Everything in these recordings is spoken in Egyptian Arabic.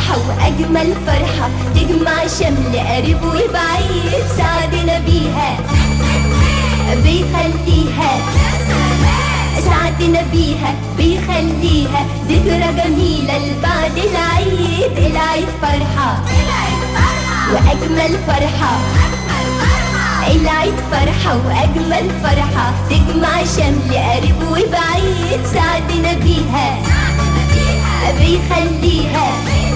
فرحة وأجمل فرحة تجمع شمل قريب وبعيد سعدنا بيها بيخليها سعدنا بيها بيخليها ذكرى جميلة لبعد العيد العيد فرحة وأجمل فرحة العيد فرحة وأجمل فرحة تجمع شمل قريب وبعيد سعدنا بيها بيخليها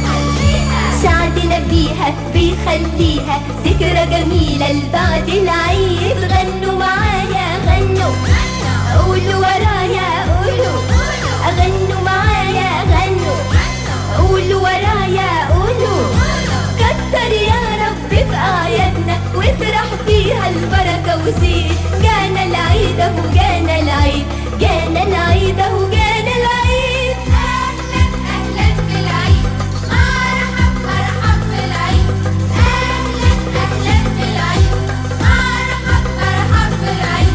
سعدنا بيها بيخليها ذكرى جميلة لبعد العيد غنوا معايا غنوا قولوا ورايا قولوا غنوا معايا غنوا قولوا ورايا قولوا كتر يا رب في أعيادنا واطرح فيها البركة وزيد جانا العيد اهو جانا العيد جانا العيد اهو جانا العيد أهلا أهلا بالعيد مرحب مرحب بالعيد أهلا أهلا بالعيد مرحب مرحب بالعيد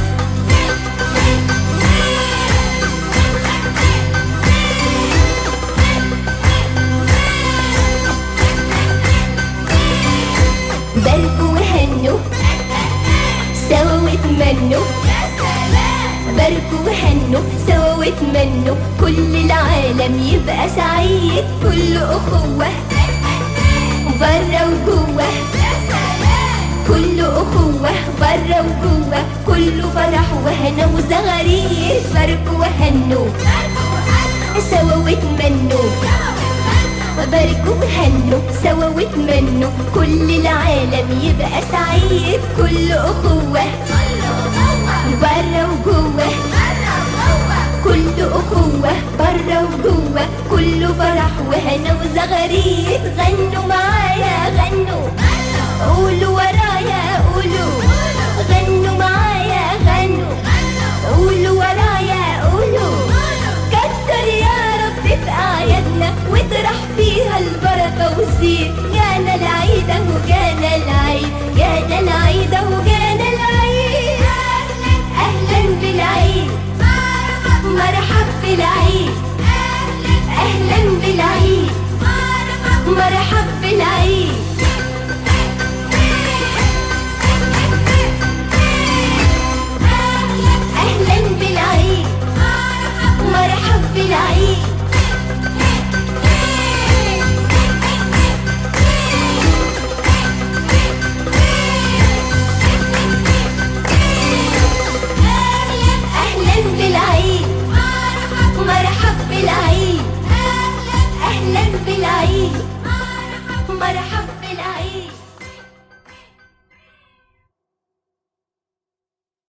باركوا وهنوا سوا واتمنوا يا سلام باركوا وهنوا سوا واتمنوا كل العالم يبقى سعيد كل أخوة برا وجوه يا سلام كل أخوة برا وجوه كله فرح وهنا وزغاريد باركوا وهنوا سوا واتمنوا باركوا وهنوا سوا واتمنوا كل العالم يبقى سعيد كل أخوة برا وجوه كل أخوة برا وجوه كله فرح وهنا وزغاريد غنوا معايا غنوا قولوا ورايا قولوا غنوا معايا غنوا قولوا ورايا قولوا كتر يا رب في أعيادنا واطرح فيها البركة والزين جانا العيد اهو جانا العيد جانا العيد اهو جانا العيد أهلا بالعيد مرحب بالعيد أهلا بالعيد مرحب بالعيد أهلا بالعيد مرحب بالعيد أهلا بالعيد مرحب بالعيد أهلا بالعيد